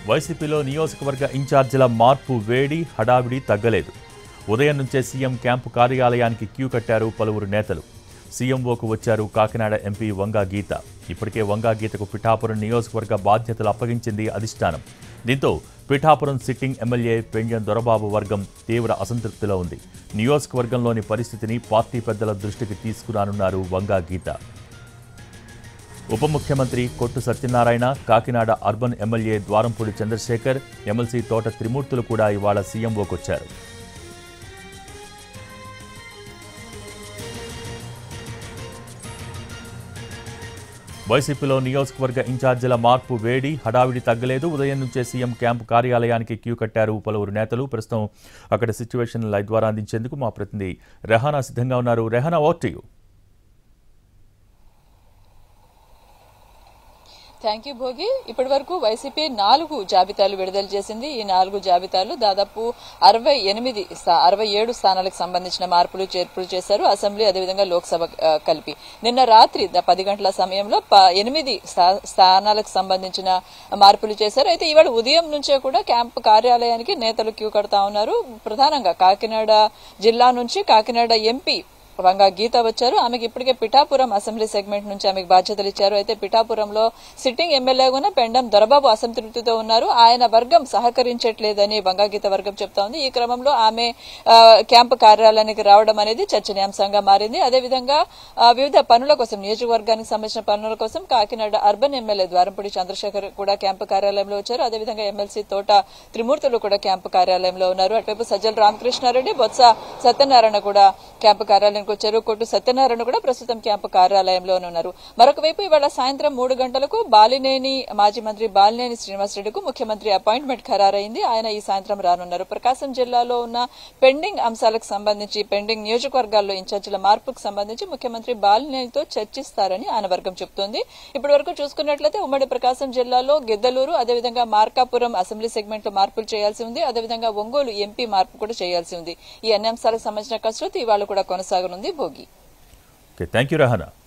వైసీపీలో నియోజకవర్గ ఇన్ఛార్జీల మార్పు వేడి హడావిడి తగ్గలేదు ఉదయం నుంచే సీఎం క్యాంపు కార్యాలయానికి క్యూ కట్టారు పలువురు నేతలు సీఎంఓకు వచ్చారు కాకినాడ ఎంపీ వంగా గీత ఇప్పటికే వంగా గీతకు పిఠాపురం నియోజకవర్గ బాధ్యతలు అప్పగించింది అధిష్టానం దీంతో పిఠాపురం సిట్టింగ్ ఎమ్మెల్యే పెంజన్ దొరబాబు వర్గం తీవ్ర అసంతృప్తిలో ఉంది నియోజకవర్గంలోని పరిస్థితిని పార్టీ పెద్దల దృష్టికి తీసుకురానున్నారు వంగా గీత ఉప ముఖ్యమంత్రి Kottu Satyanarayana Kakinada urban MLA Dwarampudi Chandrasekhar MLC Thota Trimurthulu కూడా ఇవాళ సీఎంఓకొచ్చారు వైసీపీలో నియోజకవర్గ ఇన్ఛార్జీల మార్పు వేడి హడావిడి తగ్గలేదు ఉదయం నుంచే సీఎం క్యాంపు కార్యాలయానికి క్యూ కట్టారు పలువురు నేతలు ప్రస్తుతం అక్కడ సిచ్యువేషన్ లైవ్ ద్వారా అందించేందుకు మా ప్రతినిధి రెహానా సిద్ధంగా ఉన్నారు Rehana over to you thank you Bhogi ఇప్పటి వరకు వైసీపీ నాలుగు జాబితాలు విడుదల చేసింది ఈ నాలుగు జాబితాలు దాదాపు అరవై ఎనిమిది స్థా- అరవై ఏడు స్థానాలకు సంబంధించిన మార్పులు చేర్పులు చేశారు అసెంబ్లీ అదేవిధంగా లోక్సభ ఆ, కలిపి నిన్న రాత్రి ద- పది గంటల సమయంలో ప- ఎనిమిది స్థా- స్థానాలకు సంబంధించిన మార్పులు చేశారు అయితే ఇవాళ ఉదయం నుంచే కూడా క్యాంపు కార్యాలయానికి నేతలు క్యూ కడతా ఉన్నారు ప్రధానంగా కాకినాడ జిల్లా నుంచి కాకినాడ ఎంపీ వంగా గీత వచ్చారు ఆమెకి ఇప్పటికే పిఠాపురం అసెంబ్లీ సెగ్మెంట్ నుంచి ఆమెకు బాధ్యతలు ఇచ్చారు అయితే పిఠాపురంలో సిట్టింగ్ ఎమ్మెల్యేగా ఉన్న పెండం దొరబాబు అసంతృప్తితో ఉన్నారు ఆయన వర్గం సహకరించట్లేదని వంగా గీత వర్గం చెప్తా ఉంది ఈ క్రమంలో ఆమె ఆ, క్యాంపు కార్యాలయానికి రావడం అనేది చర్చనీయాంశంగా మారింది అదేవిధంగా ఆ, వివిధ పనుల కోసం నియోజకవర్గానికి సంబంధించిన పనుల కోసం కాకినాడ అర్బన్ ఎమ్మెల్యే ద్వారంపూడి చంద్రశేఖర్ కూడా క్యాంపు కార్యాలయంలో వచ్చారు అదేవిధంగా ఎమ్మెల్సీ తోట త్రిమూర్తులు కూడా క్యాంపు కార్యాలయంలో ఉన్నారు అటువైపు సజ్జల రామకృష్ణారెడ్డి బొత్స సత్యనారాయణ కూడా క్యాంపు కార్యాలయానికి వచ్చారు కొట్టు సత్యనారాయణ కూడా ప్రస్తుతం క్యాంపు కార్యాలయంలోనే ఉన్నారు మరొక వైపు ఇవాళ సాయంత్రం మూడు గంటలకు బాలినేని మాజీ మంత్రి బాలినేని శ్రీనివాసరెడ్డికి ముఖ్యమంత్రి అపాయింట్మెంట్ ఖరారైంది ఆయన ఈ సాయంత్రం రానున్నారు ప్రకాశం జిల్లాలో ఉన్న పెండింగ్ అంశాలకు సంబంధించి పెండింగ్ నియోజకవర్గాల్లో ఇన్ఛార్జీల మార్పుకు సంబంధించి ముఖ్యమంత్రి బాలినేనితో చర్చిస్తారని ఆయన వర్గం చెబుతోంది ఇప్పటి వరకు చూసుకున్నట్లయితే ఉమ్మడి ప్రకాశం జిల్లాలో గిద్దలూరు అదేవిధంగా మార్కాపురం అసెంబ్లీ సెగ్మెంట్ లో మార్పులు చేయాల్సి ఉంది అదేవిధంగా ఒంగోలు ఎంపీ మార్పు కూడా చేయాల్సి ఉంది ఈ అన్ని అంశాలకు సంబంధించిన కసరత్తు ఇవాళ కూడా కొనసాగనుంది Bhogi okay thank you Rehana